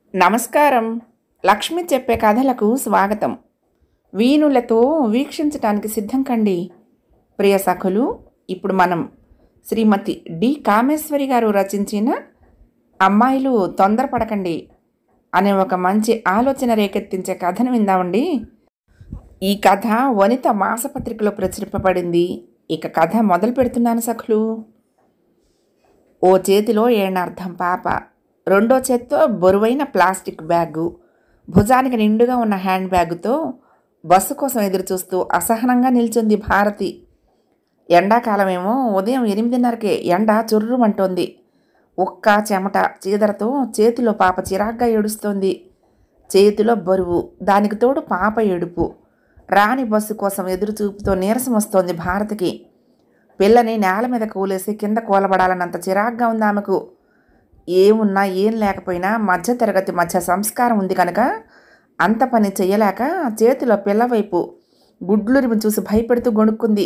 నమస్కారం లక్ష్మి చెప్పే కథలకు స్వాగతం వీణులతో వీక్షించటానికి సిద్ధం కండి ప్రియ సఖులు ఇప్పుడు మనం శ్రీమతి డి కామేశ్వరి గారు రచించిన అమ్మాయిలు తొందరపడకండి అనే ఒక మంచి ఆలోచన రేకెత్తించే కథను విందామండి ఈ కథ వనిత మాసపత్రికలో ప్రచురింపబడింది ఇక కథ మొదలు పెడుతున్నాను సఖులు ఓ చేతిలో ఏనార్థం పాప రెండో చేత్తో బరువైన ప్లాస్టిక్ బ్యాగు భుజానికి నిండుగా ఉన్న హ్యాండ్ బ్యాగుతో బస్సు కోసం ఎదురు చూస్తూ అసహనంగా నిల్చుంది భారతి ఎండాకాలమేమో ఉదయం ఎనిమిదిన్నరకే ఎండ చుర్రుమంటోంది ఒక్క చెమట చీదరతో చేతిలో పాప చిరాగ్గా ఏడుస్తోంది చేతిలో బరువు దానికి తోడు పాప ఏడుపు రాని బస్సు కోసం ఎదురు చూపుతో నీరసం వస్తోంది భారతికి పిల్లని నేల మీద కూలేసి కింద కూలబడాలన్నంత చిరాగ్గా ఉంది ఆమెకు ఏమున్నా ఏం లేకపోయినా మధ్య తరగతి మధ్య సంస్కారం ఉంది కనుక అంత పని చెయ్యలేక చేతిలో పిల్ల వైపు గుడ్లురిమి చూసి భయపెడుతూ గొణుక్కుంది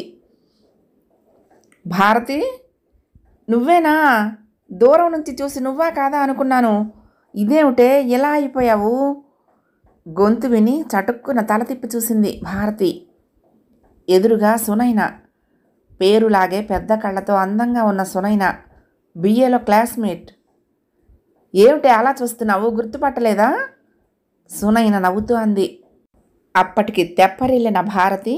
భారతి నువ్వేనా దూరం నుంచి చూసి నువ్వా కాదా అనుకున్నాను ఇదేమిటే ఎలా అయిపోయావు గొంతు విని చటుక్కున తల తిప్పి చూసింది భారతి ఎదురుగా సునైన పేరులాగే పెద్ద కళ్ళతో అందంగా ఉన్న సునైన బిఏలో క్లాస్మేట్ ఏమిటి అలా చూస్తున్నావు గుర్తుపట్టలేదా సునైన నవ్వుతూ అంది అప్పటికి తెప్పరిల్లిన భారతి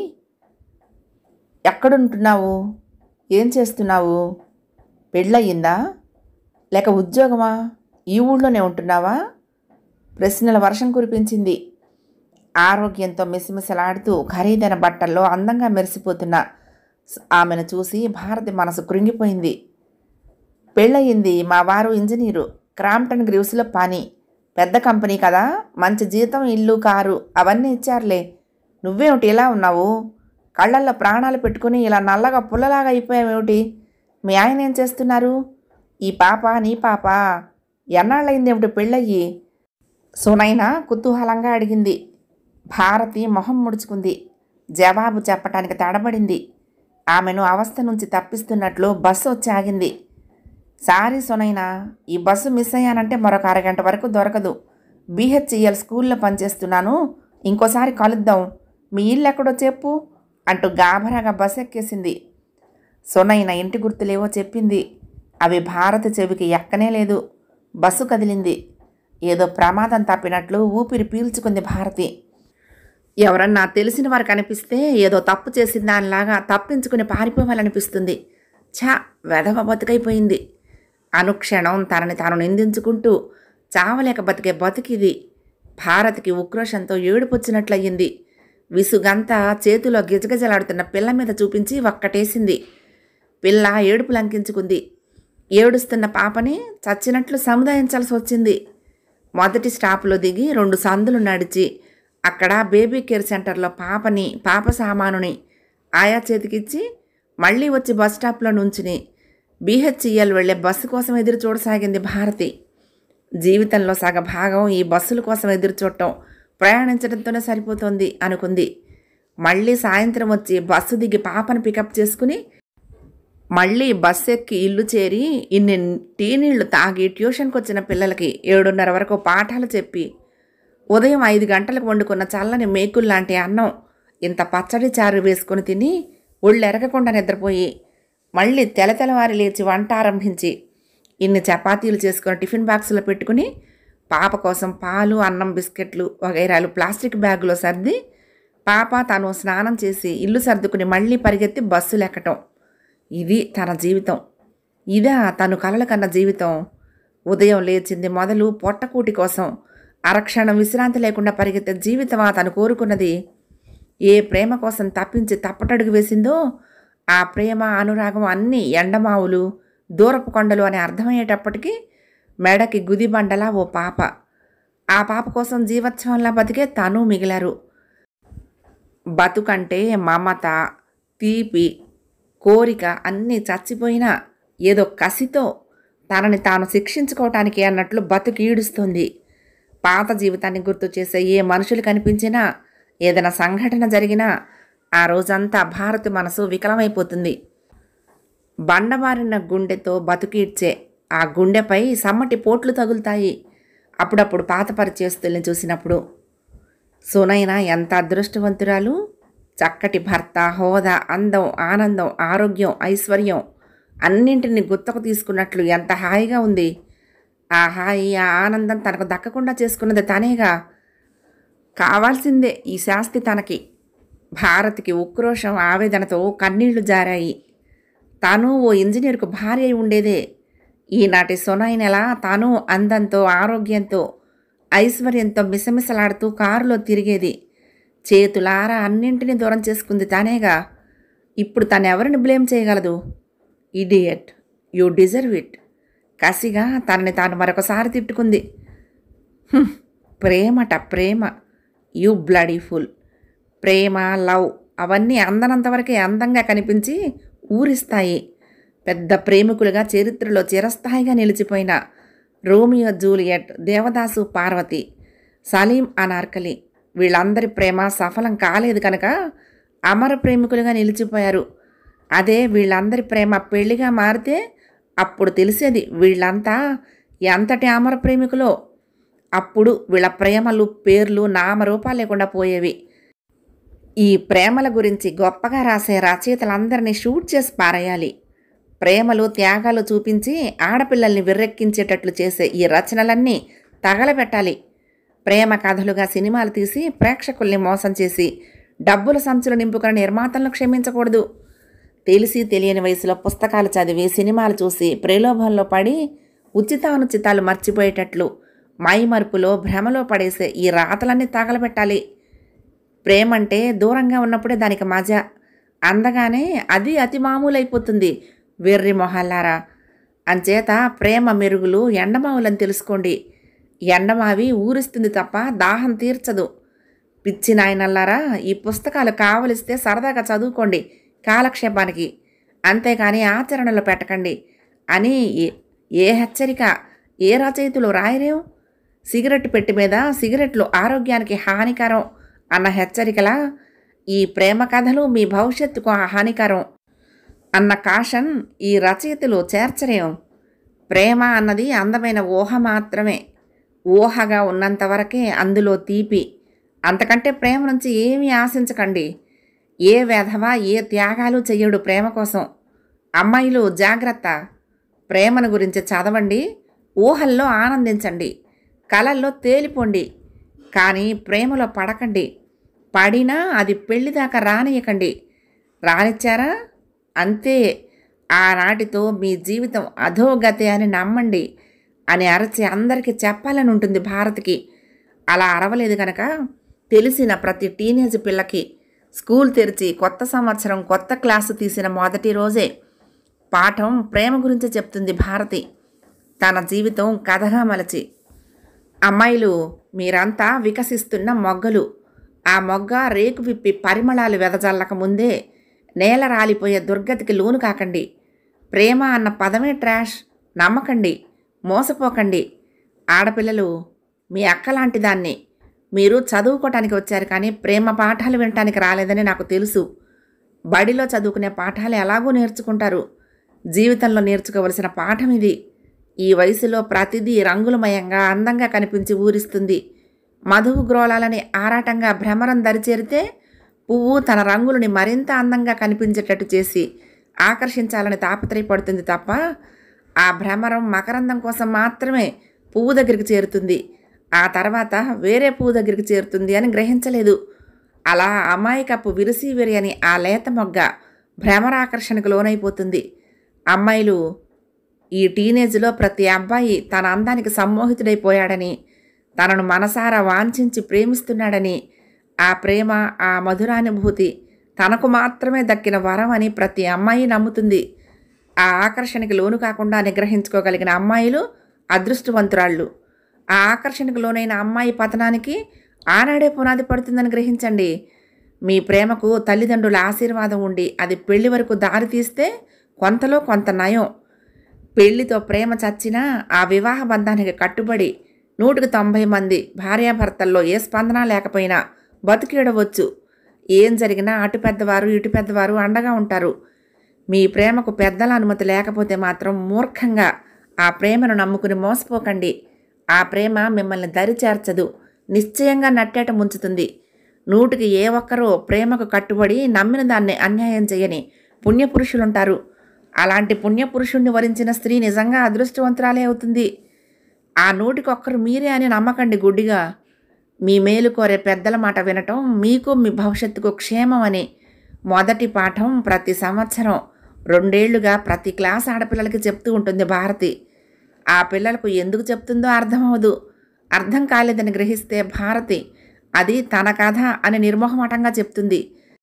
ఎక్కడుంటున్నావు ఏం చేస్తున్నావు పెళ్ళయిందా లేక ఉద్యోగమా ఈ ఊళ్ళోనే ఉంటున్నావా ప్రశ్నల వర్షం కురిపించింది ఆరోగ్యంతో మిసమిసలాడుతూ ఖరీదైన బట్టల్లో అందంగా మెరిసిపోతున్న ఆమెను చూసి భారతి మనసు కృంగిపోయింది పెళ్ళయింది మా వారు ఇంజనీరు క్రాంప్టన్ గ్రీవ్స్లో పని పెద్ద కంపెనీ కదా మంచి జీతం ఇల్లు కారు అవన్నీ ఇచ్చారులే నువ్వేమిటి ఇలా ఉన్నావు కళ్ళల్లో ప్రాణాలు పెట్టుకుని ఇలా నల్లగా పుల్లలాగా అయిపోయావేమిటి మీ ఆయన ఏం చేస్తున్నారు ఈ పాప నీ పాప ఎన్నాళ్ళయింది ఏమిటి పెళ్ళయ్యి సునైనా కుతూహలంగా అడిగింది భారతి మొహం ముడుచుకుంది జవాబు చెప్పటానికి తడబడింది ఆమెను అవస్థ నుంచి తప్పిస్తున్నట్లు బస్సు వచ్చి ఆగింది సారీ సునైనా ఈ బస్సు మిస్ అయ్యానంటే మరొక అరగంట వరకు దొరకదు బీహెచ్ఈఎల్ స్కూల్లో పనిచేస్తున్నాను ఇంకోసారి కలుద్దాం మీ ఇల్లు ఎక్కడో చెప్పు అంటూ గాభరాగా బస్సు ఎక్కేసింది సునైన ఇంటి గుర్తులేవో చెప్పింది అవి భారత చెవికి ఎక్కనే లేదు బస్సు కదిలింది ఏదో ప్రమాదం తప్పినట్లు ఊపిరి పీల్చుకుంది భారతి ఎవరన్నా తెలిసిన వారు కనిపిస్తే ఏదో తప్పు చేసిన దానిలాగా తప్పించుకుని పారిపోవాలనిపిస్తుంది ఛా వెధవ బతుకైపోయింది అనుక్షణం తనని తాను నిందించుకుంటూ చావలేక బతికే బతికిది భారత్కి ఉక్రోషంతో ఏడుపొచ్చినట్లయింది విసుగంతా చేతిలో గిజగజలాడుతున్న పిల్ల మీద చూపించి ఒక్కటేసింది పిల్ల ఏడుపు లంకించుకుంది ఏడుస్తున్న పాపని చచ్చినట్లు సముదాయించాల్సి వచ్చింది మొదటి స్టాప్లో దిగి రెండు సందులు నడిచి అక్కడ బేబీ కేర్ సెంటర్లో పాపని పాప సామానుని ఆయా చేతికిచ్చి మళ్ళీ వచ్చి బస్ స్టాప్లో నుంచుని బీహెచ్ఈఎల్ వెళ్లే బస్సు కోసం ఎదురు చూడసాగింది భారతి జీవితంలో సగ భాగం ఈ బస్సుల కోసం ఎదురు చూడటం ప్రయాణించడంతోనే సరిపోతుంది అనుకుంది మళ్ళీ సాయంత్రం వచ్చి బస్సు దిగి పాపను పికప్ చేసుకుని మళ్ళీ బస్సు ఎక్కి ఇల్లు చేరి ఇన్ని టీ నీళ్లు తాగి ట్యూషన్కి వచ్చిన పిల్లలకి ఏడున్నర వరకు పాఠాలు చెప్పి ఉదయం ఐదు గంటలకు వండుకున్న చల్లని మేకుల్లాంటి అన్నం ఇంత పచ్చడి చారు వేసుకొని తిని ఒళ్ళు ఎరగకుండా నిద్రపోయి మళ్ళీ తెల తెల్లవారి లేచి వంట ఆరంభించి ఇన్ని చపాతీలు చేసుకొని టిఫిన్ బాక్సులో పెట్టుకుని పాప కోసం పాలు అన్నం బిస్కెట్లు వగైరాలు ప్లాస్టిక్ బ్యాగులో సర్ది పాప తను స్నానం చేసి ఇల్లు సర్దుకుని మళ్ళీ పరిగెత్తి బస్సులు ఎక్కటం ఇది తన జీవితం ఇదా తను కలల కన్న జీవితం ఉదయం లేచింది మొదలు పొట్టకూటి కోసం అరక్షణం విశ్రాంతి లేకుండా పరిగెత్తే జీవితమా తను కోరుకున్నది ఏ ప్రేమ కోసం తప్పించి తప్పటడుగు వేసిందో ఆ ప్రేమ అనురాగం అన్నీ ఎండమావులు దూరపు కొండలు అని అర్థమయ్యేటప్పటికీ మెడకి గుదిబండలా ఓ పాప ఆ పాప కోసం జీవోత్సవంలా బతికే తను మిగిలారు బతుకంటే మమత తీపి కోరిక అన్నీ చచ్చిపోయినా ఏదో కసితో తనని తాను శిక్షించుకోవటానికి అన్నట్లు బతుకు ఈడుస్తుంది పాత జీవితాన్ని గుర్తు చేసే ఏ మనుషులు కనిపించినా ఏదైనా సంఘటన జరిగినా ఆ రోజంతా భారతి మనసు వికలమైపోతుంది బండమారిన గుండెతో బతుకీడ్చే ఆ గుండెపై సమ్మటి పోట్లు తగులుతాయి అప్పుడప్పుడు పాత పరిచయస్తుల్ని చూసినప్పుడు సునైన ఎంత అదృష్టవంతురాలు చక్కటి భర్త హోదా అందం ఆనందం ఆరోగ్యం ఐశ్వర్యం అన్నింటిని గుత్తకు తీసుకున్నట్లు ఎంత హాయిగా ఉంది ఆ హాయి ఆ ఆనందం తనకు దక్కకుండా చేసుకున్నది తనేగా కావాల్సిందే ఈ శాస్తి తనకి భారత్కి ఉక్రోషం ఆవేదనతో కన్నీళ్లు జారాయి తాను ఓ ఇంజనీర్కు భార్య అయి ఉండేదే ఈనాటి సొనైనెలా తాను అందంతో ఆరోగ్యంతో ఐశ్వర్యంతో మిసమిసలాడుతూ కారులో తిరిగేది చేతులారా అన్నింటినీ దూరం చేసుకుంది తానేగా ఇప్పుడు తను ఎవరిని బ్లేమ్ చేయగలదు ఇడియట్ యూ డిజర్వ్ ఇట్ కసిగా తనని తాను మరొకసారి తిట్టుకుంది "హుం, ప్రేమట ప్రేమ యూ బ్లడీ ఫుల్ ప్రేమ లవ్ అవన్నీ అందనంతవరకే అందంగా కనిపించి ఊరిస్తాయి పెద్ద ప్రేమికులుగా చరిత్రలో చిరస్థాయిగా నిలిచిపోయిన రోమియో జూలియట్ దేవదాసు పార్వతి సలీం అనార్కలి వీళ్ళందరి ప్రేమ సఫలం కాలేదు కనుక అమర ప్రేమికులుగా నిలిచిపోయారు అదే వీళ్ళందరి ప్రేమ పెళ్లిగా మారితే అప్పుడు తెలిసేది వీళ్ళంతా ఎంతటి అమర ప్రేమికులో అప్పుడు వీళ్ళ ప్రేమలు పేర్లు నామరూపాలు లేకుండా పోయేవి ఈ ప్రేమల గురించి గొప్పగా రాసే రచయితలందరినీ షూట్ చేసి పారేయాలి ప్రేమలు త్యాగాలు చూపించి ఆడపిల్లల్ని విర్రెక్కించేటట్లు చేసే ఈ రచనలన్నీ తగలబెట్టాలి ప్రేమ కథలుగా సినిమాలు తీసి ప్రేక్షకుల్ని మోసం చేసి డబ్బుల సంచులు నింపుకున్న నిర్మాతలను క్షమించకూడదు తెలిసి తెలియని వయసులో పుస్తకాలు చదివి సినిమాలు చూసి ప్రలోభంలో పడి ఉచితానుచితాలు మర్చిపోయేటట్లు మైమరుపులో భ్రమలో పడేసే ఈ రాతలన్నీ తగలబెట్టాలి ప్రేమంటే దూరంగా ఉన్నప్పుడే దానికి మజా అందగానే అది అతి మామూలైపోతుంది వెర్రి మొహల్లారా అంచేత ప్రేమ మెరుగులు ఎండమావులని తెలుసుకోండి ఎండమావి ఊరిస్తుంది తప్ప దాహం తీర్చదు పిచ్చి నాయనల్లారా ఈ పుస్తకాలు కావలిస్తే సరదాగా చదువుకోండి కాలక్షేపానికి అంతేకాని ఆచరణలో పెట్టకండి అని ఏ- ఏ హెచ్చరిక ఏ రచయితలు రాయరేం సిగరెట్ పెట్టి మీద సిగరెట్లు ఆరోగ్యానికి హానికరం అన్న హెచ్చరికలా ఈ ప్రేమ కథలు మీ భవిష్యత్తుకు హానికరం అన్న కాషన్ ఈ రచయితలు చేర్చరేం ప్రేమ అన్నది అందమైన ఊహ మాత్రమే ఊహగా ఉన్నంత వరకే అందులో తీపి అంతకంటే ప్రేమ నుంచి ఏమీ ఆశించకండి ఏ వెధవ ఏ త్యాగాలు చెయ్యడు ప్రేమ కోసం అమ్మాయిలు జాగ్రత్త ప్రేమను గురించి చదవండి ఊహల్లో ఆనందించండి కలల్లో తేలిపోండి కానీ ప్రేమలో పడకండి పడినా అది పెళ్లి దాకా రానియకండి రానిచ్చారా అంతే ఆనాటితో మీ జీవితం అధోగతే అని నమ్మండి అని అరచి అందరికీ చెప్పాలని ఉంటుంది భారత్కి అలా అరవలేదు కనుక తెలిసిన ప్రతి టీనేజ్ పిల్లకి స్కూల్ తెరిచి కొత్త సంవత్సరం కొత్త క్లాసు తీసిన మొదటి రోజే పాఠం ప్రేమ గురించి చెప్తుంది భారతి తన జీవితం కథగా మలచి అమ్మాయిలు మీరంతా వికసిస్తున్న మొగ్గలు ఆ మొగ్గ రేకు విప్పి పరిమళాలు వెదజల్లక ముందే నేల రాలిపోయే దుర్గతికి లోను కాకండి ప్రేమ అన్న పదమే ట్రాష్ నమ్మకండి మోసపోకండి ఆడపిల్లలు మీ అక్క లాంటి దాన్ని మీరు చదువుకోవటానికి వచ్చారు కానీ ప్రేమ పాఠాలు వినటానికి రాలేదని నాకు తెలుసు బడిలో చదువుకునే పాఠాలు ఎలాగో నేర్చుకుంటారు జీవితంలో నేర్చుకోవలసిన పాఠం ఇది ఈ వయసులో ప్రతిదీ రంగులమయంగా అందంగా కనిపించి ఊరిస్తుంది మధువు గ్రోలాలని ఆరాటంగా భ్రమరం దరిచేరితే పువ్వు తన రంగులని మరింత అందంగా కనిపించేటట్టు చేసి ఆకర్షించాలని తాపత్రయపడుతుంది తప్ప ఆ భ్రమరం మకరందం కోసం మాత్రమే పువ్వు దగ్గరికి చేరుతుంది ఆ తర్వాత వేరే పువ్వు దగ్గరికి చేరుతుంది అని గ్రహించలేదు అలా అమాయకపు విరిసి విరియని ఆ లేత మొగ్గ భ్రమరాకర్షణకు లోనైపోతుంది అమ్మాయిలు ఈ టీనేజ్లో ప్రతి అబ్బాయి తన అందానికి సమ్మోహితుడైపోయాడని తనను మనసారా వాంఛించి ప్రేమిస్తున్నాడని ఆ ప్రేమ ఆ మధురానుభూతి తనకు మాత్రమే దక్కిన వరం అని ప్రతి అమ్మాయి నమ్ముతుంది ఆ ఆకర్షణకి లోను కాకుండా నిగ్రహించుకోగలిగిన అమ్మాయిలు అదృష్టవంతురాళ్ళు ఆ ఆకర్షణకు లోనైన అమ్మాయి పతనానికి ఆనాడే పునాది పడుతుందని గ్రహించండి మీ ప్రేమకు తల్లిదండ్రుల ఆశీర్వాదం ఉండి అది పెళ్లి వరకు దారి తీస్తే కొంతలో కొంత నయం పెళ్లితో ప్రేమ చచ్చినా ఆ వివాహ బంధానికి కట్టుబడి నూటికి తొంభై మంది భార్యాభర్తల్లో ఏ స్పందన లేకపోయినా బతికేడవచ్చు ఏం జరిగినా అటు పెద్దవారు ఇటు పెద్దవారు అండగా ఉంటారు మీ ప్రేమకు పెద్దల అనుమతి లేకపోతే మాత్రం మూర్ఖంగా ఆ ప్రేమను నమ్ముకుని మోసపోకండి ఆ ప్రేమ మిమ్మల్ని దరి చేర్చదు నిశ్చయంగా నట్టేట ముంచుతుంది నూటికి ఏ ఒక్కరూ ప్రేమకు కట్టుబడి నమ్మిన దాన్ని అన్యాయం చేయని పుణ్యపురుషులుంటారు అలాంటి పుణ్యపురుషుణ్ణి వరించిన స్త్రీ నిజంగా అదృష్టవంతురాలే అవుతుంది ఆ నూటికొక్కరు మీరే అని నమ్మకండి గుడ్డిగా మీ మేలు కోరే పెద్దల మాట వినటం మీకు మీ భవిష్యత్తుకు క్షేమం అని మొదటి పాఠం ప్రతి సంవత్సరం రెండేళ్లుగా ప్రతి క్లాస్ ఆడపిల్లలకి చెప్తూ ఉంటుంది భారతి ఆ పిల్లలకు ఎందుకు చెప్తుందో అర్థమవదు అర్థం కాలేదని గ్రహిస్తే భారతి అది తన కథ అని నిర్మోహమాటంగా చెప్తుంది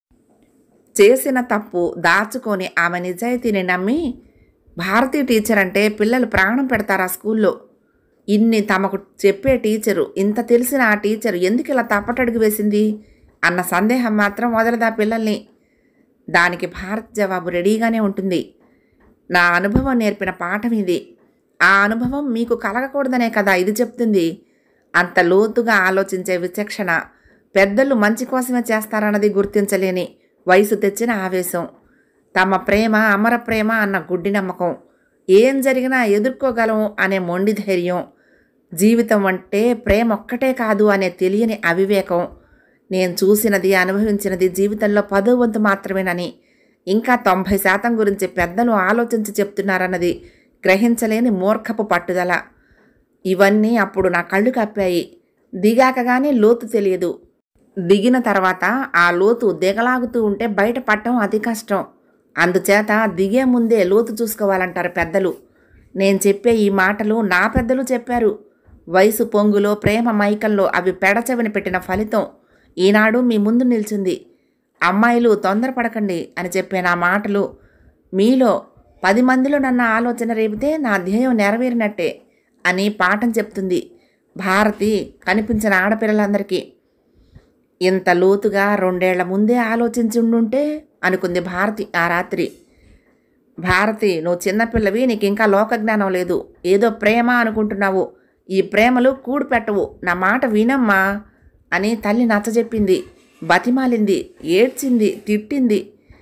చేసిన తప్పు దాచుకొని ఆమె నిజాయితీని నమ్మి భారతీ టీచర్ అంటే పిల్లలు ప్రాణం పెడతారు ఆ స్కూల్లో ఇన్ని తమకు చెప్పే టీచరు ఇంత తెలిసిన ఆ టీచరు ఎందుకు ఇలా తప్పటడుగు వేసింది అన్న సందేహం మాత్రం వదలదా పిల్లల్ని దానికి భారత్ జవాబు రెడీగానే ఉంటుంది నా అనుభవం నేర్పిన పాఠం ఇది ఆ అనుభవం మీకు కలగకూడదనే కదా ఇది చెప్తుంది అంత లోతుగా ఆలోచించే విచక్షణ పెద్దలు మంచి కోసమే చేస్తారన్నది గుర్తించలేని వయసు తెచ్చిన ఆవేశం తమ ప్రేమ అమర ప్రేమ అన్న గుడ్డి నమ్మకం ఏం జరిగినా ఎదుర్కోగలం అనే మొండి ధైర్యం జీవితం అంటే ప్రేమ ఒక్కటే కాదు అనే తెలియని అవివేకం నేను చూసినది అనుభవించినది జీవితంలో పదో వంతు మాత్రమేనని ఇంకా తొంభై శాతం గురించి పెద్దలు ఆలోచించి చెప్తున్నారన్నది గ్రహించలేని మూర్ఖపు పట్టుదల ఇవన్నీ అప్పుడు నా కళ్ళు కప్పాయి దిగాక కానీ లోతు తెలియదు దిగిన తర్వాత ఆ లోతు దిగలాగుతూ ఉంటే బయట పట్టడం అతి కష్టం అందుచేత దిగే ముందే లోతు చూసుకోవాలంటారు పెద్దలు నేను చెప్పే ఈ మాటలు నా పెద్దలు చెప్పారు వయసు పొంగులో ప్రేమ మైకంలో అవి పెడచెవిని పెట్టిన ఫలితం ఈనాడు మీ ముందు నిల్చుంది అమ్మాయిలు తొందరపడకండి అని చెప్పే నా మాటలు మీలో పది మందిలో నన్న ఆలోచన రేపితే నా ధ్యేయం నెరవేరినట్టే అని పాఠం చెప్తుంది భారతి కనిపించిన ఆడపిల్లలందరికీ ఇంత లోతుగా రెండేళ్ల ముందే ఆలోచించి ఉండుంటే అనుకుంది భారతి ఆ రాత్రి భారతి నువ్వు చిన్నపిల్లవి నీకు ఇంకా లోకజ్ఞానం లేదు ఏదో ప్రేమ అనుకుంటున్నావు ఈ ప్రేమలు కూడు పెట్టవు నా మాట వినమ్మా అని తల్లి నచ్చజెప్పింది బతిమాలింది ఏడ్చింది తిట్టింది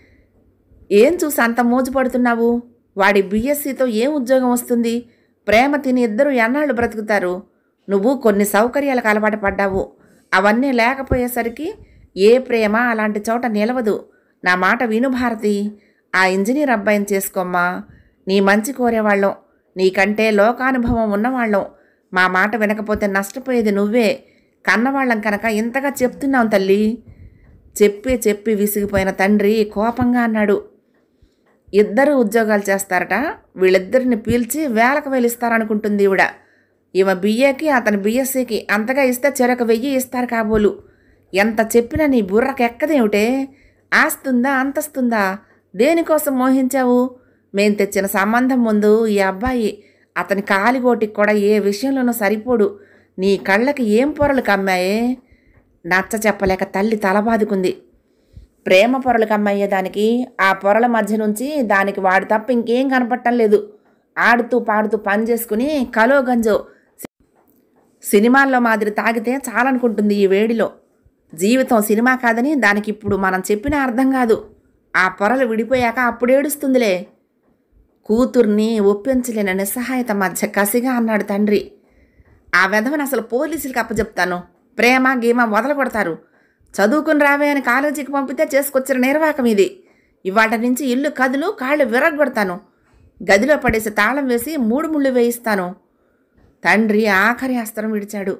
ఏం చూసి అంత మోజుపడుతున్నావు వాడి బీఎస్సీతో ఏం ఉద్యోగం వస్తుంది ప్రేమ తిని ఇద్దరు ఎన్నాళ్ళు బ్రతుకుతారు నువ్వు కొన్ని సౌకర్యాలకు అలవాటు పడ్డావు అవన్నీ లేకపోయేసరికి ఏ ప్రేమ అలాంటి చోట నిలవదు నా మాట విను భారతి ఆ ఇంజనీర్ అబ్బాయిని చేసుకోమ్మా నీ మంచి కోరేవాళ్ళం నీకంటే లోకానుభవం ఉన్నవాళ్ళం మా మాట వినకపోతే నష్టపోయేది నువ్వే కన్నవాళ్ళం కనుక ఇంతగా చెప్తున్నాం తల్లి చెప్పి చెప్పి విసిగిపోయిన తండ్రి కోపంగా అన్నాడు ఇద్దరు ఉద్యోగాలు చేస్తారట వీళ్ళిద్దరిని పీల్చి వేలకు వేలిస్తారనుకుంటుంది ఈవిడ ఈమె బిఏకి అతని బిఎస్సికి అంతగా ఇస్తే చెరొక వెయ్యి ఇస్తారు కాబోలు ఎంత చెప్పినా నీ బుర్రకు ఎక్కదేమిటే ఆస్తుందా అంతస్తుందా దేనికోసం మోహించావు మేం తెచ్చిన సంబంధం ముందు ఈ అబ్బాయి అతని కాలిగోటికి కూడా ఏ విషయంలోనూ సరిపోడు నీ కళ్ళకి ఏం పొరలు కమ్మాయే నచ్చ చెప్పలేక తల్లి తలబాదుకుంది ప్రేమ పొరలు కమ్మయ్యేదానికి ఆ పొరల మధ్య నుంచి దానికి వాడు తప్ప ఇంకేం కనపడటం లేదు ఆడుతూ పాడుతూ పని చేసుకుని కలో గంజో సినిమాల్లో మాదిరి తాగితే చాలనుకుంటుంది ఈ వేడిలో జీవితం సినిమా కాదని దానికి ఇప్పుడు మనం చెప్పిన అర్థం కాదు ఆ పొరలు విడిపోయాక అప్పుడు ఏడుస్తుందిలే కూతుర్ని ఒప్పించలేని నిస్సహాయత మధ్య కసిగా అన్నాడు తండ్రి ఆ విధవని అసలు పోలీసులకు అప్పచెప్తాను ప్రేమ గీమ వదల కొడతారు చదువుకుని రావే అని కాలేజీకి పంపితే చేసుకొచ్చిన నిర్వాకం ఇది ఇవాటి నుంచి ఇల్లు కదులు కాళ్ళు విరగొడతాను గదిలో పడేసి తాళం వేసి మూడు ముళ్ళు వేయిస్తాను తండ్రి ఆఖరి అస్త్రం విడిచాడు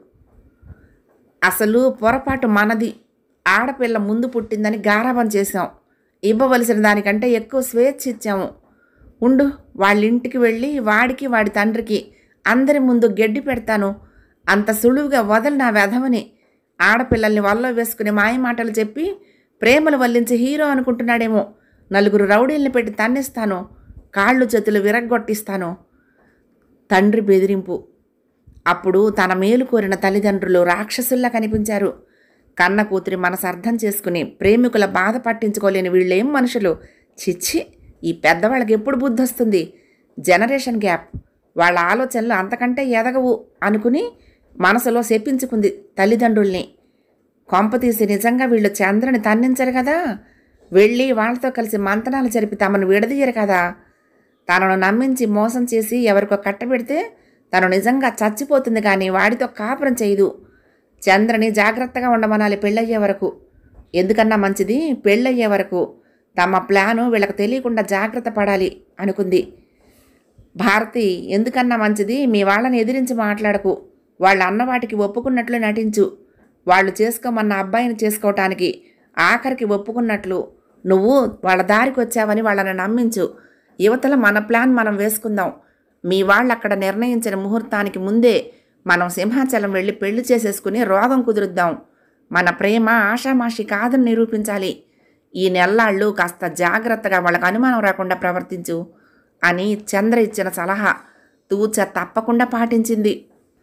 అసలు పొరపాటు మనది ఆడపిల్ల ముందు పుట్టిందని గారాబం చేశాం ఇవ్వవలసిన దానికంటే ఎక్కువ స్వేచ్ఛ ఇచ్చాము ఉండు వాళ్ళ ఇంటికి వెళ్ళి వాడికి వాడి తండ్రికి అందరి ముందు గడ్డి పెడతాను అంత సులువుగా వదలు నా వెధవని ఆడపిల్లల్ని వల్ల వేసుకుని మాయ మాటలు చెప్పి ప్రేమలు వల్లించి హీరో అనుకుంటున్నాడేమో నలుగురు రౌడీల్ని పెట్టి తన్నిస్తాను కాళ్ళు చేతులు విరగ్గొట్టిస్తాను తండ్రి బెదిరింపు అప్పుడు తన మేలు కోరిన తల్లిదండ్రులు రాక్షసుల్లా కనిపించారు కన్న కూతురి మనసు అర్థం చేసుకుని ప్రేమికుల బాధ పట్టించుకోలేని వీళ్ళేం మనుషులు చిచ్చి ఈ పెద్దవాళ్ళకి ఎప్పుడు బుద్ధి వస్తుంది జనరేషన్ గ్యాప్ వాళ్ళ ఆలోచనలు అంతకంటే ఎదగవు అనుకుని మనసులో శపించుకుంది తల్లిదండ్రుల్ని కొంపతీసి నిజంగా వీళ్ళు చంద్రని తన్నించరు కదా వెళ్ళి వాళ్ళతో కలిసి మంతనాలు జరిపి తమను విడదీయరు కదా తనను నమ్మించి మోసం చేసి ఎవరికో కట్టబెడితే తను నిజంగా చచ్చిపోతుంది కానీ వాడితో కాపురం చేయదు చంద్రని జాగ్రత్తగా ఉండమనాలి పెళ్ళయ్యే వరకు ఎందుకన్నా మంచిది పెళ్ళయ్యే వరకు తమ ప్లాను వీళ్ళకి తెలియకుండా జాగ్రత్త పడాలి అనుకుంది భారతి ఎందుకన్నా మంచిది మీ వాళ్ళని ఎదిరించి మాట్లాడకు వాళ్ళ అన్నవాటికి ఒప్పుకున్నట్లు నటించు వాళ్ళు చేసుకోమన్న అబ్బాయిని చేసుకోవటానికి ఆఖరికి ఒప్పుకున్నట్లు నువ్వు వాళ్ళ దారికి వచ్చావని వాళ్ళని నమ్మించు యువతల మన ప్లాన్ మనం వేసుకుందాం మీ వాళ్ళు అక్కడ నిర్ణయించిన ముహూర్తానికి ముందే మనం సింహాచలం వెళ్ళి పెళ్లి చేసేసుకుని రోగం కుదురుద్దాం మన ప్రేమ ఆషామాషి కాదని నిరూపించాలి ఈ నెల్లాళ్ళు కాస్త జాగ్రత్తగా వాళ్ళకు అనుమానం రాకుండా ప్రవర్తించు అని చంద్ర ఇచ్చిన సలహా తూచ తప్పకుండా పాటించింది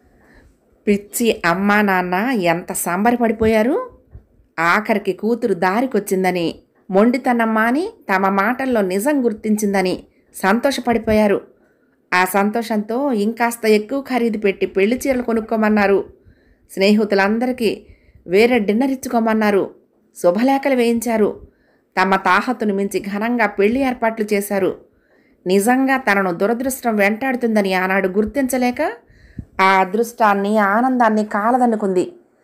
పిచ్చి అమ్మా నాన్న ఎంత సంబరపడిపోయారు ఆఖరికి కూతురు దారికొచ్చిందని మొండితనం మాని తమ మాటల్లో నిజం గుర్తించిందని సంతోషపడిపోయారు ఆ సంతోషంతో ఇంకాస్త ఎక్కువ ఖరీదు పెట్టి పెళ్లి చీరలు కొనుక్కోమన్నారు స్నేహితులందరికీ వేరే డిన్నర్ ఇచ్చుకోమన్నారు శుభలేఖలు వేయించారు తమ తాహతును మించి ఘనంగా పెళ్లి ఏర్పాట్లు చేశారు నిజంగా తనను దురదృష్టం వెంటాడుతుందని ఆనాడు గుర్తించలేక ఆ అదృష్టాన్ని ఆనందాన్ని కాలదన్నుకుంది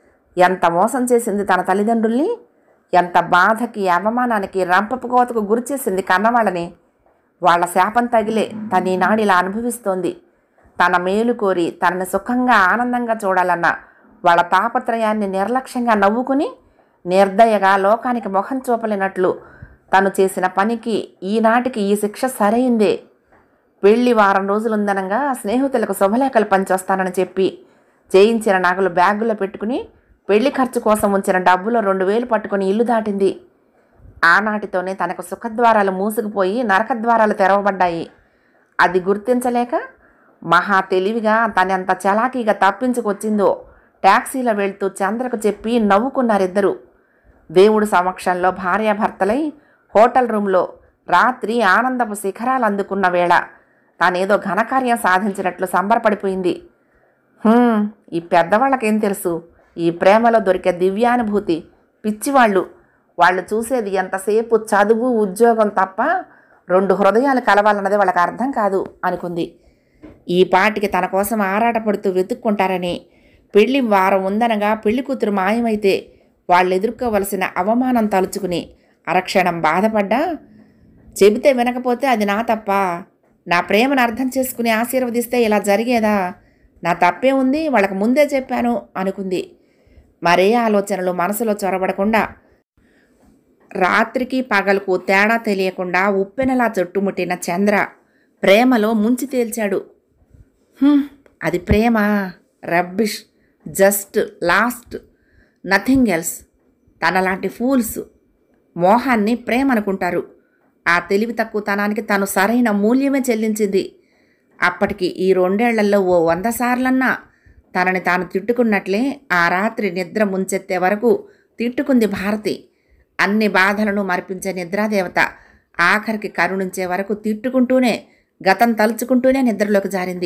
ఎంత మోసం చేసింది తన తల్లిదండ్రుల్ని ఎంత బాధకి అవమానానికి రంపపు కోతకు గురి చేసింది కన్నవాళ్ళని వాళ్ళ శాపం తగిలే తన ఈనాడు ఇలా అనుభవిస్తోంది తన మేలు కోరి తనని సుఖంగా ఆనందంగా చూడాలన్న వాళ్ళ తాపత్రయాన్ని నిర్లక్ష్యంగా నవ్వుకుని నిర్దయగా లోకానికి ముఖం చూపలేనట్లు తను చేసిన పనికి ఈనాటికి ఈ శిక్ష సరైందే పెళ్లి వారం రోజులుందనంగా స్నేహితులకు శుభలేఖలు పంచొస్తానని చెప్పి చేయించిన నగలు బ్యాగులో పెట్టుకుని పెళ్లి ఖర్చు కోసం ఉంచిన డబ్బులో రెండు వేలు పట్టుకుని ఇల్లు దాటింది ఆనాటితోనే తనకు సుఖద్వారాలు మూసుకుపోయి నరకద్వారాలు తెరవబడ్డాయి అది గుర్తించలేక మహా తెలివిగా తనెంత చలాకీగా తప్పించుకొచ్చిందో ట్యాక్సీలో వెళ్తూ చంద్రకు చెప్పి నవ్వుకున్నారిద్దరూ దేవుడు సమక్షంలో భార్యాభర్తలై హోటల్ రూమ్లో రాత్రి ఆనందపు శిఖరాలు అందుకున్న వేళ తానేదో ఘనకార్యం సాధించినట్లు సంబరపడిపోయింది "హుమ్, ఈ పెద్దవాళ్ళకేం తెలుసు ఈ ప్రేమలో దొరికే దివ్యానుభూతి పిచ్చివాళ్ళు వాళ్ళు చూసేది ఎంతసేపు చదువు ఉద్యోగం తప్ప రెండు హృదయాలు కలవాలన్నది వాళ్ళకి అర్థం కాదు అనుకుంది ఈ పాటికి తన కోసం ఆరాటపడుతూ వెతుక్కుంటారని పెళ్లి వారం ఉందనగా పెళ్లి కూతురు మాయమైతే వాళ్ళు ఎదుర్కోవలసిన అవమానం తలుచుకుని అరక్షణం బాధపడ్డా చెబితే వినకపోతే అది నా తప్ప నా ప్రేమను అర్థం చేసుకుని ఆశీర్వదిస్తే ఇలా జరిగేదా నా తప్పే ఉంది వాళ్ళకి ముందే చెప్పాను అనుకుంది మరే ఆలోచనలు మనసులో చొరబడకుండా రాత్రికి పగలకు తేడా తెలియకుండా ఉప్పెనలా చుట్టుముట్టిన చంద్ర ప్రేమలో ముంచి తేల్చాడు "హ్మ్, అది ప్రేమ rubbish just lust nothing else తనలాంటి ఫూల్స్ మోహాన్ని ప్రేమ అనుకుంటారు ఆ తెలివి తక్కువతనానికి తను సరైన మూల్యమే చెల్లించింది అప్పటికి ఈ రెండేళ్లలో ఓ వంద సార్లన్నా తనని తాను తిట్టుకున్నట్లే ఆ రాత్రి నిద్ర ముంచెత్తే వరకు తిట్టుకుంది భారతి అన్ని బాధలను మరిపించే నిద్రాదేవత ఆఖరికి కరుణించే వరకు తిట్టుకుంటూనే గతం తలుచుకుంటూనే నిద్రలోకి జారింది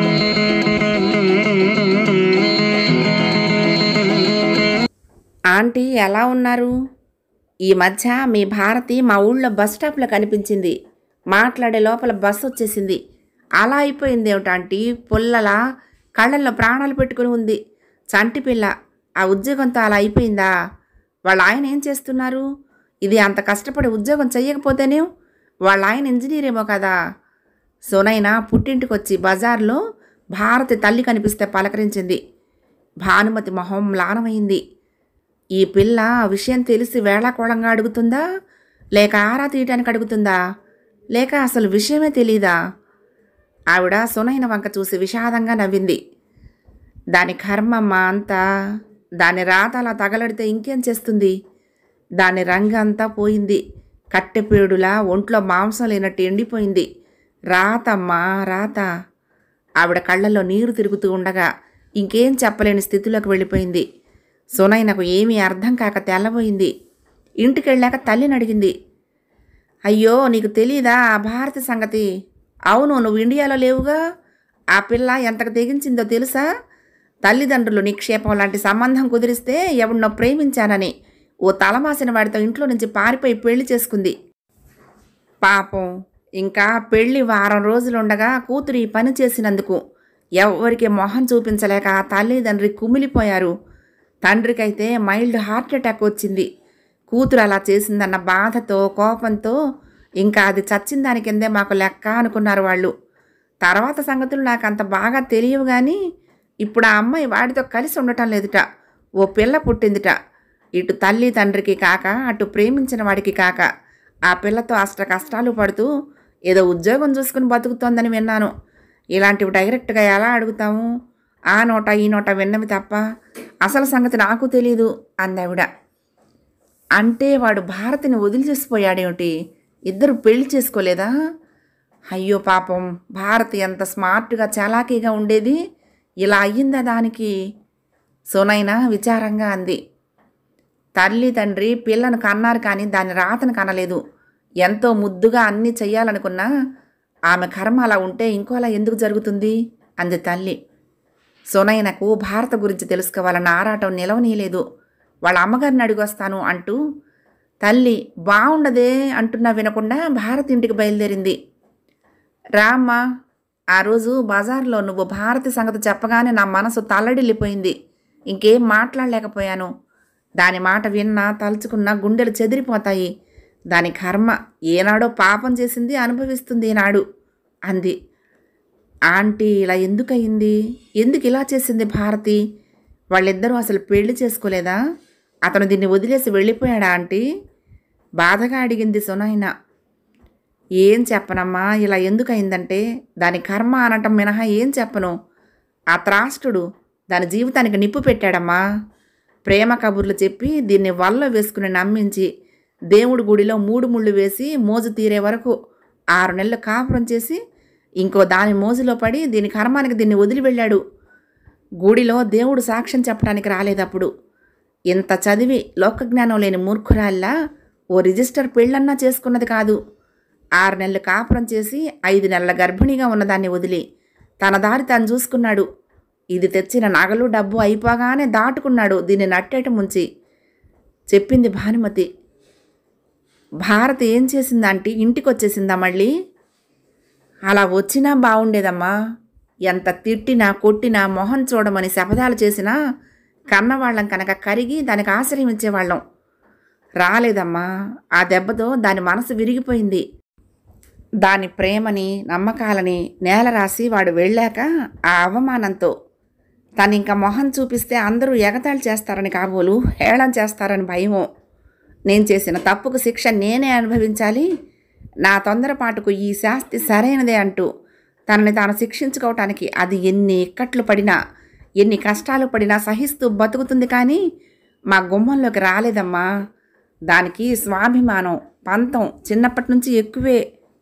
ఆంటీ ఎలా ఉన్నారు ఈ మధ్య మీ భారతి మా ఊళ్ళో బస్ స్టాప్లో కనిపించింది మాట్లాడే లోపల బస్సు వచ్చేసింది అలా అయిపోయింది ఏమిటాంటీ పుల్లలా కళ్ళల్లో ప్రాణాలు పెట్టుకుని ఉంది చంటి పిల్ల ఆ ఉద్యోగంతో అలా అయిపోయిందా వాళ్ళ ఆయన ఏం చేస్తున్నారు ఇది అంత కష్టపడి ఉద్యోగం చెయ్యకపోతేనే వాళ్ళ ఆయన ఇంజనీర్ ఏమో కదా సోనైనా పుట్టింటికి వచ్చి బజార్లో భారతి తల్లి కనిపిస్తే పలకరించింది భానుమతి మొహం మ్లానమైంది ఈ పిల్ల విషయం తెలిసి వేళాకోళంగా అడుగుతుందా లేక ఆరా తీయటానికి అడుగుతుందా లేక అసలు విషయమే తెలీదా ఆవిడ సునైన వంక చూసి విషాదంగా నవ్వింది దాని కర్మమ్మ అంతా దాని రాత అలా తగలడితే ఇంకేం చేస్తుంది దాని రంగు అంతా పోయింది కట్టెపేడులా ఒంట్లో మాంసం లేనట్టు ఎండిపోయింది రాతమ్మా రాత ఆవిడ కళ్ళల్లో నీరు తిరుగుతూ ఉండగా ఇంకేం చెప్పలేని స్థితిలోకి వెళ్ళిపోయింది సునైనకు ఏమీ అర్థం కాక తెల్లబోయింది ఇంటికెళ్ళాక తల్లిని అడిగింది అయ్యో నీకు తెలీదా ఆ భారతి సంగతి అవును నువ్వు ఇండియాలో లేవుగా ఆ పిల్ల ఎంతకు తెగించిందో తెలుసా తల్లిదండ్రులు నిక్షేపం లాంటి సంబంధం కుదిరిస్తే ఎవడినో ప్రేమించానని ఓ తలమాసిన వాడితో ఇంట్లో నుంచి పారిపోయి పెళ్లి చేసుకుంది పాపం ఇంకా పెళ్లి వారం రోజులుండగా కూతురు ఈ పని చేసినందుకు ఎవరికి మొహం చూపించలేక ఆ తల్లిదండ్రి కుమిలిపోయారు తండ్రికైతే మైల్డ్ హార్ట్ అటాక్ వచ్చింది కూతురు అలా చేసిందన్న బాధతో కోపంతో ఇంకా అది చచ్చిన దాని కిందే మాకు లెక్క అనుకున్నారు వాళ్ళు తర్వాత సంగతులు నాకు అంత బాగా తెలియవు కానీ ఇప్పుడు ఆ అమ్మాయి వాడితో కలిసి ఉండటం లేదుట ఓ పిల్ల పుట్టిందిట ఇటు తల్లి తండ్రికి కాక అటు ప్రేమించిన వాడికి కాక ఆ పిల్లతో అష్ట కష్టాలు పడుతూ ఏదో ఉద్యోగం చూసుకుని బతుకుతోందని విన్నాను ఇలాంటివి డైరెక్ట్గా ఎలా అడుగుతాము ఆ నోట ఈ నోట విన్నవి తప్ప అసలు సంగతి నాకు తెలీదు అందావిడ అంటే వాడు భారతిని వదిలిచేసిపోయాడేమిటి ఇద్దరు పెళ్లి చేసుకోలేదా అయ్యో పాపం భారతి ఎంత స్మార్ట్గా చాలాకీగా ఉండేది ఇలా అయ్యిందా దానికి సోనైనా విచారంగా అంది తల్లి తండ్రి పిల్లను కన్నారు కానీ దాని రాతను కనలేదు ఎంతో ముద్దుగా అన్నీ చెయ్యాలనుకున్నా ఆమె కర్మ అలా ఉంటే ఇంకోలా ఎందుకు జరుగుతుంది అంది తల్లి సోనయ్యనకు భారత గురించి తెలుసుకోవాలన్న ఆరాటం నిలవనీయలేదు వాళ్ళ అమ్మగారిని అడిగొస్తాను అంటూ తల్లి బాగుండదే అంటున్నా వినకుండా భారత్ ఇంటికి బయలుదేరింది రామ్మా ఆ రోజు బజార్లో నువ్వు భారతి సంగతి చెప్పగానే నా మనసు తల్లడిల్లిపోయింది ఇంకేం మాట్లాడలేకపోయాను దాని మాట విన్నా తలుచుకున్నా గుండెలు చెదిరిపోతాయి దాని కర్మ ఏనాడో పాపం చేసింది అనుభవిస్తుంది ఈనాడు అంది ఆంటీ ఇలా ఎందుకు అయింది ఎందుకు ఇలా చేసింది భారతి వాళ్ళిద్దరూ అసలు పెళ్లి చేసుకోలేదా అతను దీన్ని వదిలేసి వెళ్ళిపోయాడా ఆంటీ బాధగా అడిగింది సునాయన ఏం చెప్పనమ్మా ఇలా ఎందుకు అయిందంటే దాని కర్మ అనటం మినహా ఏం చెప్పను ఆ త్రాష్టుడు దాని జీవితానికి నిప్పు పెట్టాడమ్మా ప్రేమ కబుర్లు చెప్పి దీన్ని వల్ల వేసుకుని నమ్మించి దేవుడి గుడిలో మూడు ముళ్ళు వేసి మోజు తీరే వరకు ఆరు నెలలు కాపురం చేసి ఇంకో దాని మోజులో పడి దీని కర్మానికి దీన్ని వదిలి వెళ్ళాడు గుడిలో దేవుడు సాక్ష్యం చెప్పడానికి రాలేదప్పుడు ఇంత చదివి లోకజ్ఞానం లేని మూర్ఖురాల్లా ఓ రిజిస్టర్ పెళ్ళన్నా చేసుకున్నది కాదు ఆరు నెలలు కాపురం చేసి ఐదు నెలల గర్భిణిగా ఉన్నదాన్ని వదిలి తన దారి తాను చూసుకున్నాడు ఇది తెచ్చిన నగలు డబ్బు అయిపోగానే దాటుకున్నాడు దీన్ని నట్టేట ముంచి చెప్పింది భానుమతి భారత్ ఏం చేసిందంటే ఇంటికి వచ్చేసిందా మళ్ళీ అలా వచ్చినా బాగుండేదమ్మా ఎంత తిట్టినా కొట్టినా మొహం చూడమని శపథాలు చేసినా కన్నవాళ్ళం కనుక కరిగి దానికి ఆశ్రయం ఇచ్చేవాళ్ళం రాలేదమ్మా ఆ దెబ్బతో దాని మనసు విరిగిపోయింది దాని ప్రేమని నమ్మకాలని నేల రాసి వాడు వెళ్ళాక ఆ అవమానంతో తను ఇంకా మొహం చూపిస్తే అందరూ ఎగతాళి చేస్తారని కాబోలు హేళన చేస్తారని భయమో నేను చేసిన తప్పుకు శిక్ష నేనే అనుభవించాలి నా తొందరపాటుకు ఈ శాస్తి సరైనదే అంటూ తనని తాను శిక్షించుకోవటానికి అది ఎన్ని ఇక్కట్లు పడినా ఎన్ని కష్టాలు పడినా సహిస్తూ బతుకుతుంది కానీ మా గుమ్మంలోకి రాలేదమ్మా దానికి స్వాభిమానం పంతం చిన్నప్పటి నుంచి ఎక్కువే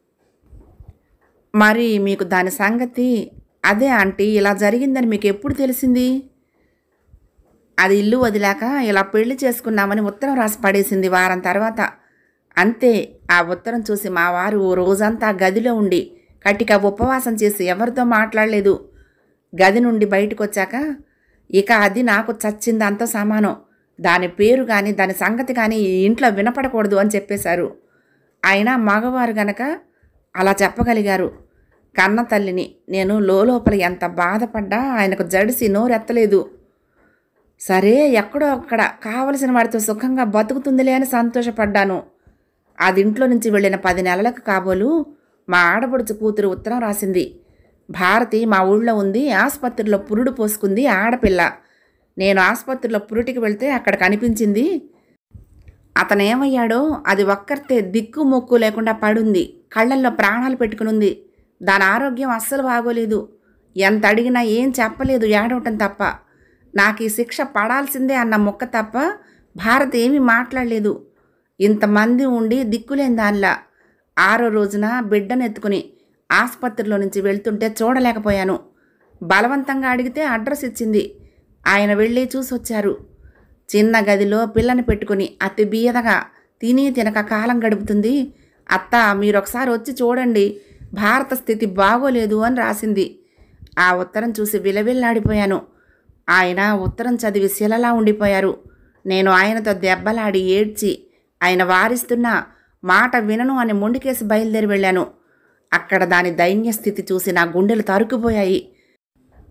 మరి మీకు దాని సంగతి అదే ఆంటీ ఇలా జరిగిందని మీకు ఎప్పుడు తెలిసింది అది ఇల్లు వదిలాక ఇలా పెళ్లి చేసుకున్నామని ఉత్తరం రాసి పడేసింది వారం తర్వాత అంతే ఆ ఉత్తరం చూసి మా వారు ఓ రోజంతా గదిలో ఉండి కటిక ఉపవాసం చేసి ఎవరితో మాట్లాడలేదు గది నుండి బయటకు వచ్చాక ఇక అది నాకు చచ్చింది అంత సమానం దాని పేరు కానీ దాని సంగతి కానీ ఈ ఇంట్లో వినపడకూడదు అని చెప్పేశారు అయినా మగవారు గనక అలా చెప్పగలిగారు కన్న తల్లిని నేను లోపల ఎంత బాధపడ్డా ఆయనకు జడిసి నోరెత్తలేదు సరే ఎక్కడో అక్కడ కావలసిన వాడితో సుఖంగా బతుకుతుందిలే అని సంతోషపడ్డాను అది ఇంట్లో నుంచి వెళ్ళిన పది నెలలకు కాబోలు మా ఆడపడుచు కూతురు ఉత్తరం రాసింది భారతి మా ఊళ్ళో ఉంది ఆసుపత్రిలో పురుడు పోసుకుంది ఆడపిల్ల నేను ఆసుపత్రిలో పురుటికి వెళ్తే అక్కడ కనిపించింది అతనేమయ్యాడో అది ఒక్కరితే దిక్కు మొక్కు లేకుండా పడుంది కళ్ళల్లో ప్రాణాలు పెట్టుకునుంది దాని ఆరోగ్యం అస్సలు బాగోలేదు ఎంత అడిగినా ఏం చెప్పలేదు ఏడవటం తప్ప నాకు ఈ శిక్ష పడాల్సిందే అన్న మొక్క తప్ప భారత్ ఏమీ మాట్లాడలేదు ఇంతమంది ఉండి దిక్కులేని దానిలా ఆరో రోజున బిడ్డను ఎత్తుకుని ఆసుపత్రిలో నుంచి వెళ్తుంటే చూడలేకపోయాను బలవంతంగా అడిగితే అడ్రస్ ఇచ్చింది ఆయన వెళ్ళి చూసొచ్చారు చిన్న గదిలో పిల్లని పెట్టుకుని అతి బీయదగా తిని తినక కాలం గడుపుతుంది అత్త మీరు ఒకసారి వచ్చి చూడండి భారత స్థితి బాగోలేదు అని రాసింది ఆ ఉత్తరం చూసి విలవిల్లాడిపోయాను ఆయన ఉత్తరం చదివి శిలలా ఉండిపోయారు నేను ఆయనతో దెబ్బలాడి ఏడ్చి ఆయన వారిస్తున్నా మాట వినను అని మొండికేసి బయలుదేరి వెళ్ళాను అక్కడ దాని దైన్య స్థితి చూసి నా గుండెలు తరుకుపోయాయి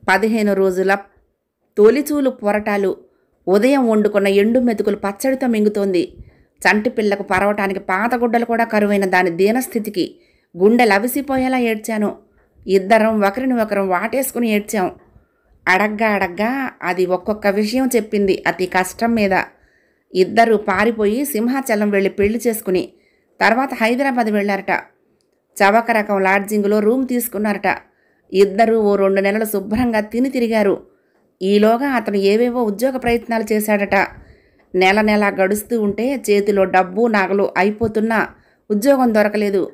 పదిహేను రోజుల తొలిచూలు పొరటాలు ఉదయం వండుకున్న ఎండు మెతుకులు పచ్చడితో మింగుతోంది చంటి పిల్లకు పరవటానికి పాత గుడ్డలు కూడా కరువైన దాని దీనస్థితికి గుండె లవిసిపోయేలా ఏడ్చాను ఇద్దరం ఒకరిని ఒకరం వాటేసుకుని ఏడ్చాం అడగ్గా అడగ్గా అది ఒక్కొక్క విషయం చెప్పింది అతి కష్టం మీద ఇద్దరు పారిపోయి సింహాచలం వెళ్ళి పెళ్లి చేసుకుని తర్వాత హైదరాబాద్ వెళ్ళారట చవక రకం లాడ్జింగ్లో రూమ్ తీసుకున్నారట ఇద్దరు ఓ రెండు నెలలు శుభ్రంగా తిని తిరిగారు ఈలోగా అతను ఏవేవో ఉద్యోగ ప్రయత్నాలు చేశాడట నెల నెల గడుస్తూ ఉంటే చేతిలో డబ్బు నగలు అయిపోతున్నా ఉద్యోగం దొరకలేదు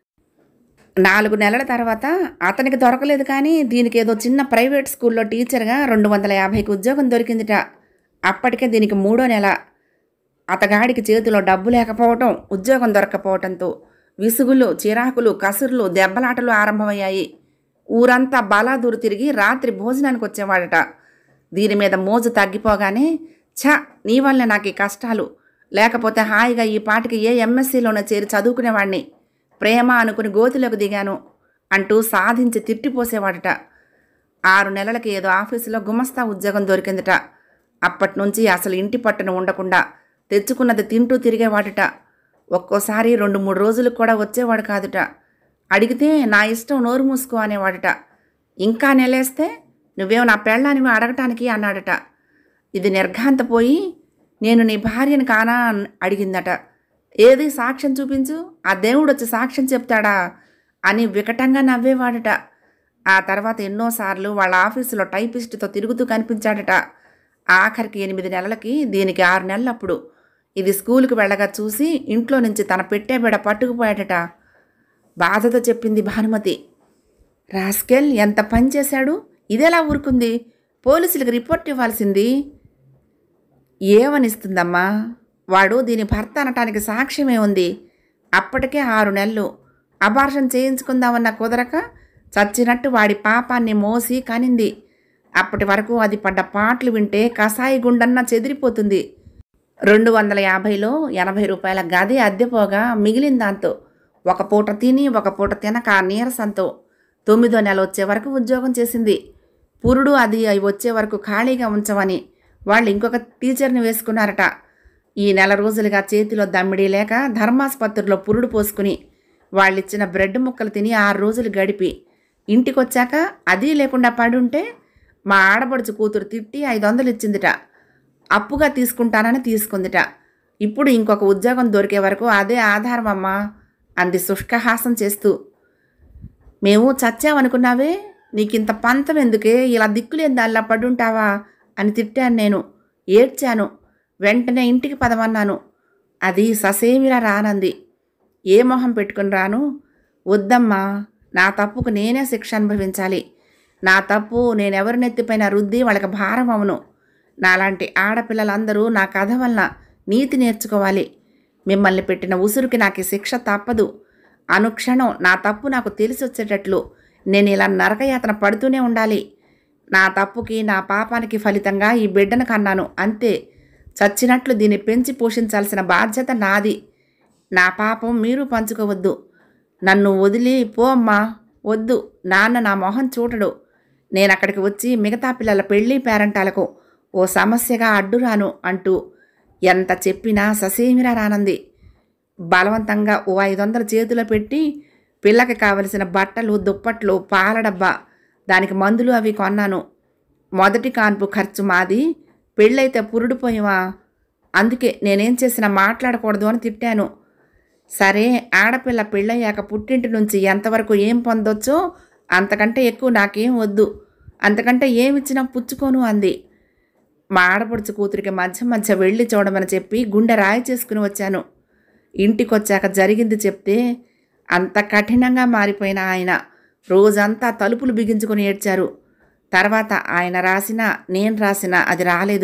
నాలుగు నెలల తర్వాత అతనికి దొరకలేదు కానీ దీనికి ఏదో చిన్న ప్రైవేట్ స్కూల్లో టీచర్గా రెండు వందల యాభైకి ఉద్యోగం దొరికిందిట అప్పటికే దీనికి మూడో నెల అతగాడికి చేతిలో డబ్బు లేకపోవటం ఉద్యోగం దొరకపోవటంతో విసుగులు చిరాకులు కసురులు దెబ్బలాటలు ఆరంభమయ్యాయి ఊరంతా బలాదూరు తిరిగి రాత్రి భోజనానికి వచ్చేవాడట దీని మీద మోజు తగ్గిపోగానే ఛ నీ వల్లే నాకు ఈ కష్టాలు లేకపోతే హాయిగా ఈ పాటికి ఏ ఎంఎస్సీలోనే చేరి చదువుకునేవాడిని ప్రేమ అనుకుని గోతిలోకి దిగాను అంటూ సాధించి తిట్టిపోసేవాడట ఆరు నెలలకి ఏదో ఆఫీసులో గుమస్తా ఉద్యోగం దొరికిందట అప్పటి నుంచి అసలు ఇంటి పట్టున ఉండకుండా తెచ్చుకున్నది తింటూ తిరిగేవాడట ఒక్కోసారి రెండు మూడు రోజులకు కూడా వచ్చేవాడు కాదుట అడిగితే నా ఇష్టం నోరు మూసుకో అనేవాడట ఇంకా నెలేస్తే నువ్వేమో నా పెళ్ళానివి అడగటానికి అన్నాడట ఇది నిర్ఘాంతపోయి నేను నీ భార్యని కానా అని అడిగిందట ఏది సాక్ష్యం చూపించు ఆ దేవుడు వచ్చి సాక్ష్యం చెప్తాడా అని వికటంగా నవ్వేవాడట ఆ తర్వాత ఎన్నోసార్లు వాళ్ళ ఆఫీసులో టైపిస్ట్తో తిరుగుతూ కనిపించాడట ఆఖరికి ఎనిమిది నెలలకి దీనికి ఆరు నెలలప్పుడు ఇది స్కూలుకి వెళ్ళగా చూసి ఇంట్లో నుంచి తన పెట్టే బిడ పట్టుకుపోయాడట బాధతో చెప్పింది భానుమతి రాస్కెల్ ఎంత పని చేశాడు ఇదెలా ఊరుకుంది పోలీసులకు రిపోర్ట్ ఇవ్వాల్సింది ఏమనిస్తుందమ్మా వాడు దీని భర్త అనటానికి సాక్ష్యమే ఉంది అప్పటికే ఆరు నెలలు అబార్షన్ చేయించుకుందామన్న కుదరక చచ్చినట్టు వాడి పాపాన్ని మోసి కనింది అప్పటి వరకు అది పడ్డ పాటలు వింటే కసాయి గుండన్న చెదిరిపోతుంది రెండు వందల యాభైలో ఎనభై రూపాయల గది అద్దెపోగా మిగిలిన దాంతో ఒక పూట తిని ఒక పూట తినక ఆ నీరసంతో తొమ్మిదో నెల వచ్చే వరకు ఉద్యోగం చేసింది పురుడు అది అవి వచ్చే వరకు ఖాళీగా ఉంచమని వాళ్ళు ఇంకొక టీచర్ని వేసుకున్నారట ఈ నెల రోజులుగా చేతిలో దమ్మిడి లేక ధర్మాసుపత్రిలో పురుడు పోసుకుని వాళ్ళిచ్చిన బ్రెడ్ ముక్కలు తిని ఆరు రోజులు గడిపి ఇంటికొచ్చాక అది లేకుండా పడుంటే మా ఆడపడుచు కూతురు తిట్టి ఐదు వందలు ఇచ్చిందిట అప్పుగా తీసుకుంటానని తీసుకుందిట ఇప్పుడు ఇంకొక ఉద్యోగం దొరికే వరకు అదే ఆధారం అమ్మా అంది శుష్కహాసం చేస్తూ మేము చచ్చామనుకున్నావే నీకింత పంతం ఎందుకే ఇలా దిక్కులేని దానిలా పడుంటావా అని తిట్టాను నేను ఏడ్చాను వెంటనే ఇంటికి పదమన్నాను అది ససేమిరా రానంది ఏ మొహం పెట్టుకుని రాను వద్దమ్మా నా తప్పుకు నేనే శిక్ష అనుభవించాలి నా తప్పు నేనెవరి నెత్తిపైన రుద్ది వాళ్ళకి భారం అవును నాలాంటి ఆడపిల్లలందరూ నా కథ వలన నీతి నేర్చుకోవాలి మిమ్మల్ని పెట్టిన ఉసురుకి నాకు ఈ శిక్ష తప్పదు అనుక్షణం నా తప్పు నాకు తెలిసి వచ్చేటట్లు నేను ఇలా నరకయాతన పడుతూనే ఉండాలి నా తప్పుకి నా పాపానికి ఫలితంగా ఈ బిడ్డను కన్నాను అంతే చచ్చినట్లు దీన్ని పెంచి పోషించాల్సిన బాధ్యత నాది నా పాపం మీరు పంచుకోవద్దు నన్ను వదిలి పో అమ్మా వద్దు నాన్న నా మొహం చూడడు నేను అక్కడికి వచ్చి మిగతా పిల్లల పెళ్లి పేరంటాలకు ఓ సమస్యగా అడ్డురాను అంటూ ఎంత చెప్పినా ససేమిరా రానంది బలవంతంగా ఓ ఐదు వందల చేతిలో పెట్టి పిల్లకి కావలసిన బట్టలు దుప్పట్లు పాల డబ్బా దానికి మందులు అవి కొన్నాను మొదటి కాన్పు ఖర్చు మాది పెళ్ళైతే పురుడుపోయావా అందుకే నేనేం చేసినా మాట్లాడకూడదు అని తిట్టాను సరే ఆడపిల్ల పెళ్ళయ్యాక పుట్టింటి నుంచి ఎంతవరకు ఏం పొందొచ్చో అంతకంటే ఎక్కువ నాకేం వద్దు అంతకంటే ఏమిచ్చినా పుచ్చుకోను అంది మా ఆడపడుచు కూతురికి మధ్య మధ్య వెళ్ళి చూడమని చెప్పి గుండె రాయి చేసుకుని వచ్చాను ఇంటికొచ్చాక జరిగింది చెప్తే అంత కఠినంగా మారిపోయిన ఆయన రోజంతా తలుపులు బిగించుకొని ఏడ్చారు తర్వాత ఆయన రాసినా నేను రాసినా అది రాలేదు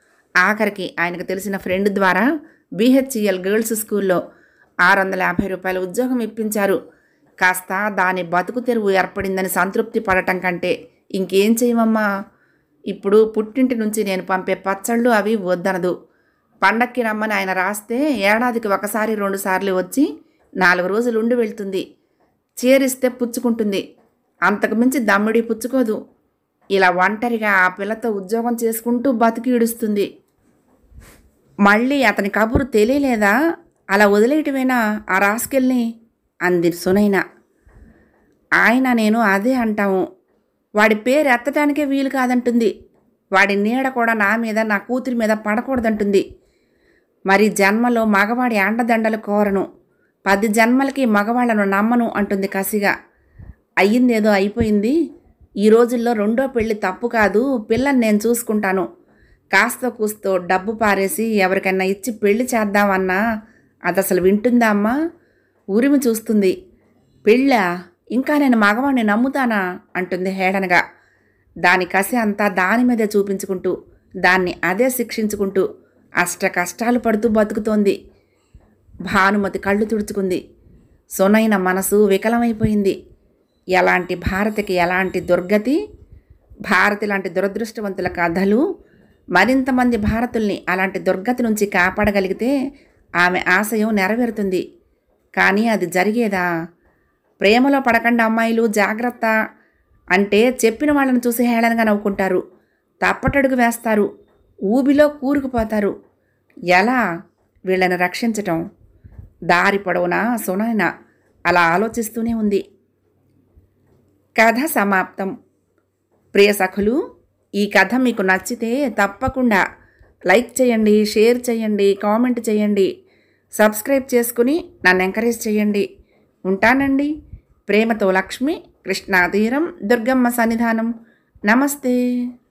ఆఖరికి ఆయనకు తెలిసిన ఫ్రెండ్ ద్వారా బీహెచ్ఈఎల్ గర్ల్స్ స్కూల్లో ఆరు వందల యాభై రూపాయల ఉద్యోగం ఇప్పించారు కాస్త దాని బతుకు తెరువు ఏర్పడిందని సంతృప్తి పడటం కంటే ఇంకేం చేయమమ్మా ఇప్పుడు పుట్టింటి నుంచి నేను పంపే పచ్చళ్ళు అవి వద్దనదు పండక్కి రమ్మని ఆయన రాస్తే ఏడాదికి ఒకసారి రెండు సార్లు వచ్చి నాలుగు రోజులు ఉండి వెళ్తుంది చేరిస్తే పుచ్చుకుంటుంది అంతకు మించి దమ్మిడి పుచ్చుకోదు ఇలా ఒంటరిగా ఆ పిల్లతో ఉద్యోగం చేసుకుంటూ బతికి ఈడుస్తుంది మళ్ళీ అతని కబురు తెలియలేదా అలా వదిలేయటమేనా ఆ రాసుకెళ్ళి అంది సునైన ఆయన నేను అదే అంటాము వాడి పేరు ఎత్తడానికే వీలు కాదంటుంది వాడి నీడ కూడా నా మీద నా కూతురి మీద పడకూడదంటుంది మరి జన్మలో మగవాడి అండదండలు కోరను పది జన్మలకి మగవాళ్లను నమ్మను అంటుంది కసిగా అయ్యిందేదో అయిపోయింది ఈ రోజుల్లో రెండో పెళ్లి తప్పు కాదు పిల్లని నేను చూసుకుంటాను కాస్తో కూస్తో డబ్బు పారేసి ఎవరికైనా ఇచ్చి పెళ్లి చేద్దామన్నా అది అసలు వింటుందా అమ్మా ఉరిమి చూస్తుంది పెళ్ళా ఇంకా నేను మగవాడిని నమ్ముతానా అంటుంది హేళనగా దాని కసి అంతా దాని మీదే చూపించుకుంటూ దాన్ని అదే శిక్షించుకుంటూ అష్ట కష్టాలు పడుతూ బతుకుతోంది భానుమతి కళ్ళు తుడుచుకుంది సొనైన మనసు వికలమైపోయింది ఎలాంటి భారతికి ఎలాంటి దుర్గతి భారతి లాంటి దురదృష్టవంతుల కథలు మరింతమంది భారతుల్ని అలాంటి దుర్గతి నుంచి కాపాడగలిగితే ఆమె ఆశయం నెరవేరుతుంది కానీ అది జరిగేదా ప్రేమలో పడకండి అమ్మాయిలు జాగ్రత్త అంటే చెప్పిన వాళ్ళని చూసి హేళనగా నవ్వుకుంటారు తప్పటడుగు వేస్తారు ఊబిలో కూరుకుపోతారు ఎలా వీళ్ళని రక్షించటం దారి పొడవునా సునైన అలా ఆలోచిస్తూనే ఉంది కథ సమాప్తం ప్రియ సఖులు ఈ కథ మీకు నచ్చితే తప్పకుండా లైక్ చేయండి షేర్ చేయండి కామెంట్ చేయండి సబ్స్క్రైబ్ చేసుకుని నన్ను ఎంకరేజ్ చేయండి ఉంటానండి ప్రేమతో లక్ష్మి కృష్ణాతీరం దుర్గమ్మ సన్నిధానం నమస్తే